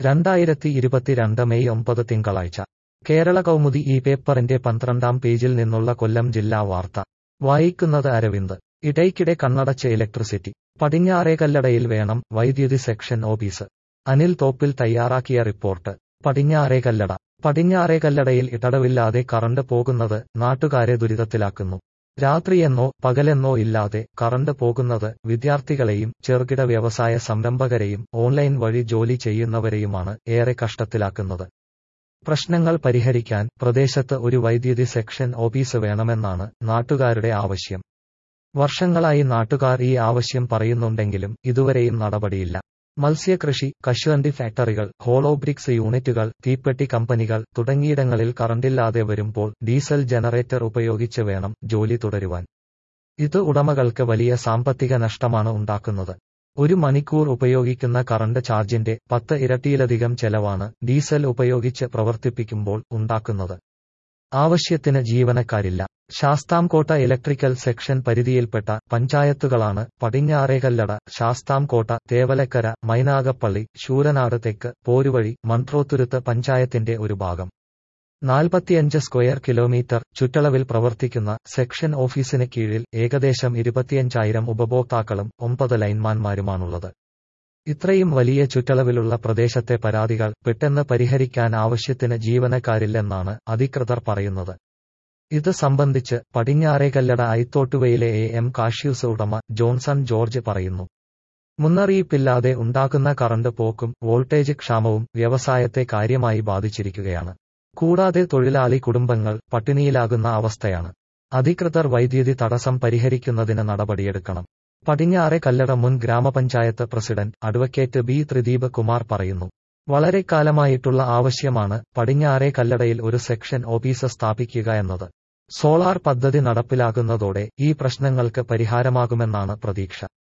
രണ്ടായിരത്തി ഇരുപത്തിരണ്ട് മെയ് ഒമ്പത് തിങ്കളാഴ്ച കേരള കൗമുദി ഈ പേപ്പറിന്റെ പന്ത്രണ്ടാം പേജിൽ നിന്നുള്ള കൊല്ലം ജില്ലാ വാർത്ത വായിക്കുന്നത് അരവിന്ദ് ഇടയ്ക്കിടെ കണ്ണടച്ച് ഇലക്ട്രിസിറ്റി പടിഞ്ഞാറേകല്ലടയിൽ വേണം വൈദ്യുതി സെക്ഷൻ ഓഫീസ് അനിൽ തോപ്പിൽ തയ്യാറാക്കിയ റിപ്പോർട്ട് പടിഞ്ഞാറേകല്ലട പടിഞ്ഞാറേകല്ലടയിൽ ഇടവില്ലാതെ കറണ്ട് പോകുന്നത് നാട്ടുകാരെ ദുരിതത്തിലാക്കുന്നു രാത്രിയെന്നോ പകലെന്നോ ഇല്ലാതെ കറണ്ട് പോകുന്നത് വിദ്യാർത്ഥികളെയും ചെറുകിട വ്യവസായ സംരംഭകരെയും ഓൺലൈൻ വഴി ജോലി ചെയ്യുന്നവരെയുമാണ് ഏറെ കഷ്ടത്തിലാക്കുന്നത് പ്രശ്നങ്ങൾ പരിഹരിക്കാൻ പ്രദേശത്ത് ഒരു വൈദ്യുതി സെക്ഷൻ ഓഫീസ് വേണമെന്നാണ് നാട്ടുകാരുടെ ആവശ്യം വർഷങ്ങളായി നാട്ടുകാർ ഈ ആവശ്യം പറയുന്നുണ്ടെങ്കിലും ഇതുവരെയും നടപടിയില്ല മത്സ്യകൃഷി കശുവണ്ടി ഫാക്ടറികൾ ഹോളോബ്രിക്സ് യൂണിറ്റുകൾ തീപ്പെട്ടി കമ്പനികൾ തുടങ്ങിയിടങ്ങളിൽ കറണ്ടില്ലാതെ വരുമ്പോൾ ഡീസൽ ജനറേറ്റർ ഉപയോഗിച്ച് വേണം ജോലി തുടരുവാൻ ഇത് ഉടമകൾക്ക് വലിയ സാമ്പത്തിക നഷ്ടമാണ് ഉണ്ടാക്കുന്നത് ഒരു മണിക്കൂർ ഉപയോഗിക്കുന്ന കറണ്ട് ചാർജിന്റെ പത്ത് ഇരട്ടിയിലധികം ചെലവാണ് ഡീസൽ ഉപയോഗിച്ച് പ്രവർത്തിപ്പിക്കുമ്പോൾ ഉണ്ടാക്കുന്നത് ആവശ്യത്തിന് ജീവനക്കാരില്ല ശാസ്താംകോട്ട ഇലക്ട്രിക്കൽ സെക്ഷൻ പരിധിയിൽപ്പെട്ട പഞ്ചായത്തുകളാണ് പടിഞ്ഞാറേകല്ലട ശാസ്താംകോട്ട തേവലക്കര മൈനാഗപ്പള്ളി ശൂരനാട് തെക്ക് പോരുവഴി മൺട്രോത്തുരുത്ത് പഞ്ചായത്തിന്റെ ഒരു ഭാഗം നാൽപ്പത്തിയഞ്ച് സ്ക്വയർ കിലോമീറ്റർ ചുറ്റളവിൽ പ്രവർത്തിക്കുന്ന സെക്ഷൻ ഓഫീസിന് കീഴിൽ ഏകദേശം ഇരുപത്തിയഞ്ചായിരം ഉപഭോക്താക്കളും ഒമ്പത് ലൈൻമാൻമാരുമാണുള്ളത് ഇത്രയും വലിയ ചുറ്റളവിലുള്ള പ്രദേശത്തെ പരാതികൾ പെട്ടെന്ന് പരിഹരിക്കാൻ ആവശ്യത്തിന് ജീവനക്കാരില്ലെന്നാണ് അധികൃതർ പറയുന്നത് ഇത് സംബന്ധിച്ച് പടിഞ്ഞാറേകല്ലട ഐത്തോട്ടുവയിലെ എ എം കാഷ്യൂസ് ഉടമ ജോൺസൺ ജോർജ് പറയുന്നു മുന്നറിയിപ്പില്ലാതെ ഉണ്ടാകുന്ന കറണ്ട് പോക്കും വോൾട്ടേജ് ക്ഷാമവും വ്യവസായത്തെ കാര്യമായി ബാധിച്ചിരിക്കുകയാണ് കൂടാതെ തൊഴിലാളി കുടുംബങ്ങൾ പട്ടിണിയിലാകുന്ന അവസ്ഥയാണ് അധികൃതർ വൈദ്യുതി തടസ്സം പരിഹരിക്കുന്നതിന് നടപടിയെടുക്കണം പടിഞ്ഞാറെ കല്ലട മുൻ gramapanchayat president advocate B Thrideep Kumar പറയുന്നു വളരെ കാലമായിട്ടുള്ള ആവശ്യമാണ് പടിഞ്ഞാറെ കല്ലടയിൽ ഒരു സെക്ഷൻ ഓഫീസ് സ്ഥാപിക്കുക എന്നത് സോളാർ പദ്ധതി നടപ്പിലാകുന്നതോടെ ഈ പ്രശ്നങ്ങൾക്ക് പരിഹാരമാകുമെന്നാണ് പ്രതീക്ഷ